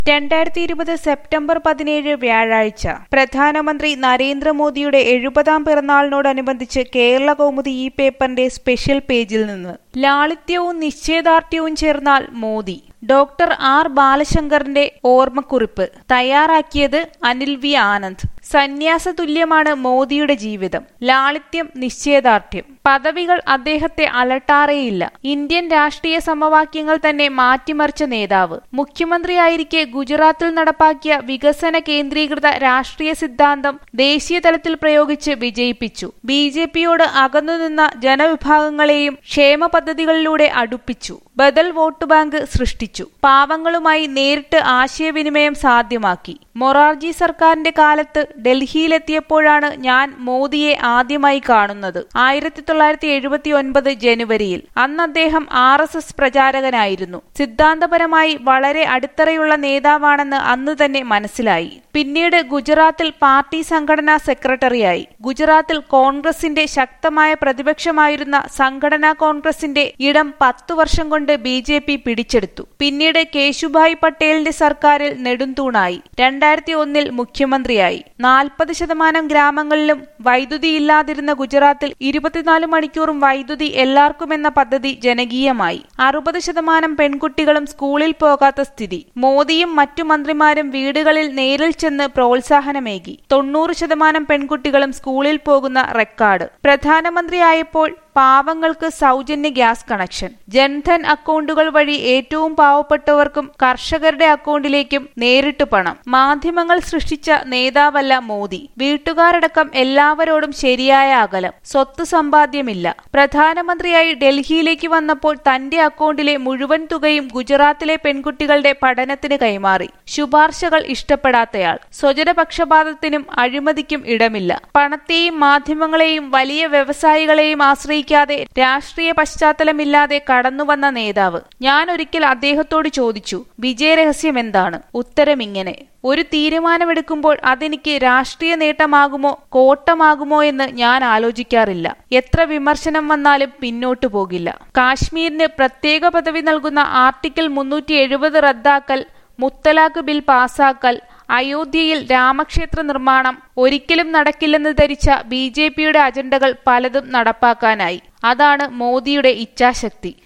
രണ്ടായിരത്തി ഇരുപത് സെപ്റ്റംബർ പതിനേഴ് വ്യാഴാഴ്ച പ്രധാനമന്ത്രി നരേന്ദ്രമോദിയുടെ എഴുപതാം പിറന്നാളിനോടനുബന്ധിച്ച് കേരള കൗമുദി ഈ പേപ്പറിന്റെ സ്പെഷ്യൽ പേജിൽ നിന്ന് ലാളിത്യവും നിശ്ചയദാർഢ്യവും ചേർന്നാൽ മോദി ഡോക്ടർ ആർ ബാലശങ്കറിന്റെ ഓർമ്മക്കുറിപ്പ് തയ്യാറാക്കിയത് അനിൽ വി ആനന്ദ് സന്യാസ തുല്യമാണ് മോദിയുടെ ജീവിതം ലാളിത്യം നിശ്ചയദാർഢ്യം പദവികൾ അദ്ദേഹത്തെ അലട്ടാറേയില്ല ഇന്ത്യൻ രാഷ്ട്രീയ സമവാക്യങ്ങൾ തന്നെ മാറ്റിമറിച്ച നേതാവ് മുഖ്യമന്ത്രിയായിരിക്കെ ഗുജറാത്തിൽ നടപ്പാക്കിയ വികസന കേന്ദ്രീകൃത രാഷ്ട്രീയ സിദ്ധാന്തം ദേശീയ തലത്തിൽ പ്രയോഗിച്ച് വിജയിപ്പിച്ചു ബി ജെ പിയോട് അകന്നുനിന്ന ജനവിഭാഗങ്ങളെയും ക്ഷേമ പദ്ധതികളിലൂടെ അടുപ്പിച്ചു ബദൽ വോട്ട് ബാങ്ക് സൃഷ്ടിച്ചു പാവങ്ങളുമായി നേരിട്ട് ആശയവിനിമയം സാധ്യമാക്കി മൊറാർജി സർക്കാരിന്റെ കാലത്ത് ഡൽഹിയിലെത്തിയപ്പോഴാണ് ഞാൻ മോദിയെ ആദ്യമായി കാണുന്നത് ആയിരത്തി തൊള്ളായിരത്തി എഴുപത്തി ഒൻപത് ജനുവരിയിൽ അന്ന് അദ്ദേഹം ആർ എസ് എസ് പ്രചാരകനായിരുന്നു സിദ്ധാന്തപരമായി വളരെ അടിത്തറയുള്ള നേതാവാണെന്ന് അന്ന് തന്നെ മനസ്സിലായി പിന്നീട് ഗുജറാത്തിൽ പാർട്ടി സംഘടനാ സെക്രട്ടറിയായി ഗുജറാത്തിൽ കോൺഗ്രസിന്റെ ശക്തമായ പ്രതിപക്ഷമായിരുന്ന സംഘടനാ കോൺഗ്രസിന്റെ ഇടം പത്തു വർഷം കൊണ്ട് ബി ജെ പി പിടിച്ചെടുത്തു പിന്നീട് കേശുഭായ് പട്ടേലിന്റെ സർക്കാരിൽ നെടുന്തൂണായി രണ്ടായിരത്തി ഒന്നിൽ മുഖ്യമന്ത്രിയായി നാൽപ്പത് ശതമാനം ഗ്രാമങ്ങളിലും വൈദ്യുതിയില്ലാതിരുന്ന ഗുജറാത്തിൽ ഇരുപത്തിനാല് മണിക്കൂറും വൈദ്യുതി എല്ലാവർക്കുമെന്ന പദ്ധതി ജനകീയമായി അറുപത് ശതമാനം പെൺകുട്ടികളും സ്കൂളിൽ പോകാത്ത സ്ഥിതി മോദിയും മറ്റു മന്ത്രിമാരും വീടുകളിൽ നേരിൽ ചെന്ന് പ്രോത്സാഹനമേകി തൊണ്ണൂറ് ശതമാനം പെൺകുട്ടികളും സ്കൂളിൽ പോകുന്ന റെക്കോർഡ് പ്രധാനമന്ത്രിയായപ്പോൾ പാവങ്ങൾക്ക് സൗജന്യ ഗ്യാസ് കണക്ഷൻ ജൻധൻ അക്കൗണ്ടുകൾ വഴി ഏറ്റവും പാവപ്പെട്ടവർക്കും കർഷകരുടെ അക്കൗണ്ടിലേക്കും നേരിട്ട് പണം മാധ്യമങ്ങൾ സൃഷ്ടിച്ച നേതാവല്ല മോദി വീട്ടുകാരടക്കം എല്ലാവരോടും ശരിയായ അകലം സ്വത്ത് സമ്പാദ്യമില്ല പ്രധാനമന്ത്രിയായി ഡൽഹിയിലേക്ക് വന്നപ്പോൾ തന്റെ അക്കൗണ്ടിലെ മുഴുവൻ തുകയും ഗുജറാത്തിലെ പെൺകുട്ടികളുടെ പഠനത്തിന് കൈമാറി ശുപാർശകൾ ഇഷ്ടപ്പെടാത്തയാൾ സ്വജനപക്ഷപാതത്തിനും അഴിമതിക്കും ഇടമില്ല പണത്തെയും മാധ്യമങ്ങളെയും വലിയ വ്യവസായികളെയും ആശ്രയിക്കും ആശ്രയിക്കാതെ രാഷ്ട്രീയ പശ്ചാത്തലമില്ലാതെ കടന്നുവന്ന നേതാവ് ഞാൻ ഒരിക്കൽ അദ്ദേഹത്തോട് ചോദിച്ചു വിജയരഹസ്യം എന്താണ് ഉത്തരം ഇങ്ങനെ ഒരു തീരുമാനമെടുക്കുമ്പോൾ അതെനിക്ക് രാഷ്ട്രീയ നേട്ടമാകുമോ കോട്ടമാകുമോ എന്ന് ഞാൻ ആലോചിക്കാറില്ല എത്ര വിമർശനം വന്നാലും പിന്നോട്ടു പോകില്ല കാശ്മീരിന് പ്രത്യേക പദവി നൽകുന്ന ആർട്ടിക്കിൾ മുന്നൂറ്റി എഴുപത് റദ്ദാക്കൽ മുത്തലാഖ് ബിൽ പാസാക്കൽ അയോധ്യയിൽ രാമക്ഷേത്ര നിർമ്മാണം ഒരിക്കലും നടക്കില്ലെന്ന് ധരിച്ച ബി ജെ പിയുടെ അജണ്ടകൾ പലതും നടപ്പാക്കാനായി അതാണ് മോദിയുടെ ഇച്ഛാശക്തി